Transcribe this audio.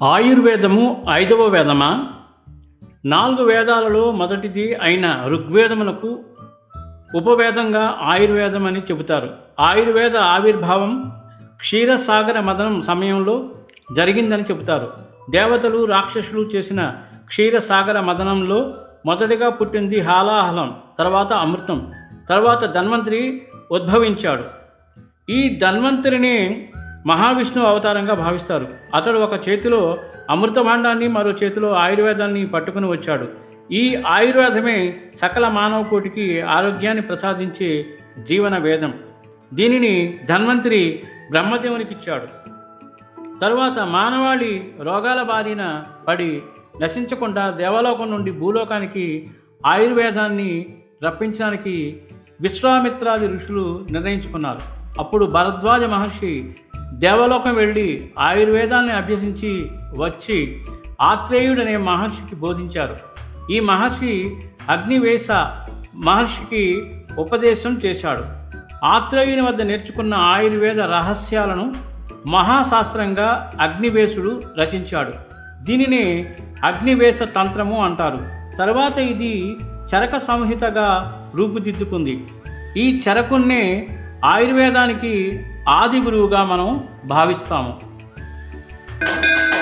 ఆయుర్వేదము ఐదవ వేదమా నాలుగు వేదాలలో మొదటిది అయిన ఋగ్వేదమునకు ఉపవేదంగా ఆయుర్వేదం అని చెబుతారు ఆయుర్వేద ఆవిర్భావం క్షీరసాగర మదనం సమయంలో జరిగిందని చెబుతారు దేవతలు రాక్షసులు చేసిన క్షీరసాగర మదనంలో మొదటిగా పుట్టింది హాలాహలం తర్వాత అమృతం తర్వాత ధన్వంతరి ఉద్భవించాడు ఈ ధన్వంతరిని మహావిష్ణువు అవతారంగా భావిస్తారు అతడు ఒక చేతిలో అమృతభాండాన్ని మరో చేతిలో ఆయుర్వేదాన్ని పట్టుకుని వచ్చాడు ఈ ఆయుర్వేదమే సకల మానవ కోటికి ఆరోగ్యాన్ని ప్రసాదించే జీవన వేదం దీనిని ధన్వంతరి బ్రహ్మదేవునికిచ్చాడు తరువాత మానవాళి రోగాల బారిన పడి నశించకుండా దేవలోకం నుండి భూలోకానికి ఆయుర్వేదాన్ని రప్పించడానికి విశ్వామిత్రాది ఋషులు నిర్ణయించుకున్నారు అప్పుడు భరద్వాజ మహర్షి దేవలోకం వెళ్ళి ఆయుర్వేదాన్ని అభ్యసించి వచ్చి ఆత్రేయుడనే మహర్షికి బోధించారు ఈ మహర్షి అగ్నివేశ మహర్షికి ఉపదేశం చేశాడు ఆత్రేయుని వద్ద నేర్చుకున్న ఆయుర్వేద రహస్యాలను మహాశాస్త్రంగా అగ్నివేశుడు రచించాడు దీనినే అగ్నివేశ తంత్రము అంటారు తర్వాత ఇది చరక సంహితగా రూపుదిద్దుకుంది ఈ చరకున్నే ఆయుర్వేదానికి ఆది గురువుగా మనం భావిస్తాము